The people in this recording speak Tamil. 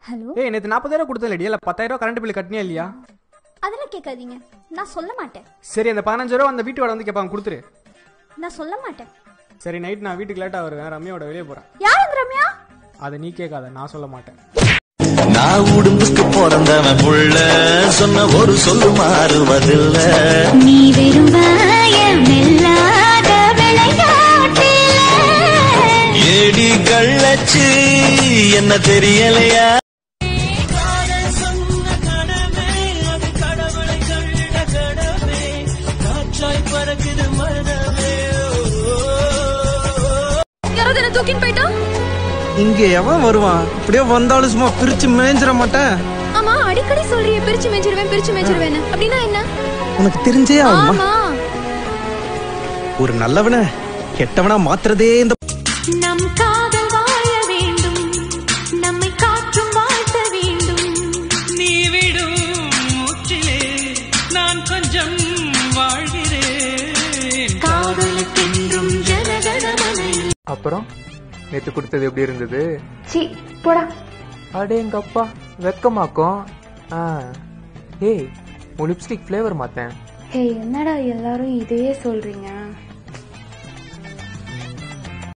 ஹலோ ஏய் நேற்று நாற்பதாயிரம் கொடுத்தேன் இல்லை பத்தாயிரம் கரண்ட் பில் கட்டினியா இல்லையா அதெல்லாம் கேட்காதீங்க நான் சொல்ல மாட்டேன் சரி அந்த பதினஞ்சாயிரம் அந்த வீட்டு வாடகை வந்து கேட்பாங்க கொடுத்துரு நான் சொல்ல மாட்டேன் சரி நைட் நான் வீட்டுக்கு லேட்டாக வருவேன் ரம்யாவோட வெளியே போகிறேன் யார் அந்த ரம்யா அதை நீ கேட்காத நான் சொல்ல மாட்டேன் நான் உடும்புக்கு பிறந்தவன் புள்ள சொன்ன ஒரு சொல்லு மாறுவதில்ல நீ வெறும் வாயமில்லாத விளையாட்டில ஏடி கள்ளச்சு என்ன தெரியலையா யாராவது என்ன தூக்கின்னு போயிட்டா இங்க எவன் வருவான் இப்படியே வந்தாலும் சும்மா பிரிச்சு மேய்ஞ்சிட மாட்டேன் ஆமா அடிக்கடி சொல்றியே பிரிச்சு மேய்ச்சிருவேன் பிரிச்சு மேய்ச்சிருவேன் அப்படின்னா என்ன உனக்கு தெரிஞ்சே ஆகுமா ஆமா ஒரு நல்லவன கெட்டவனா மாத்துறதே இந்த நம் காதல் வாழ வேண்டும் நம்மை காற்றும் வாழ்த்த வேண்டும் நீ விடும் மூச்சிலே நான் கொஞ்சம் வாழ்கிறேன் காதலுக்கென்றும் ஜனகணமனை அப்புறம் நேத்து கொடுத்தது எப்படி இருந்தது சி போடா அடே எங்க அப்பா வெக்கமாக்கும் ஆ ஏய் உன் லிப்ஸ்டிக் ஃப்ளேவர் மாத்தேன் ஹே என்னடா எல்லாரும் இதையே சொல்றீங்க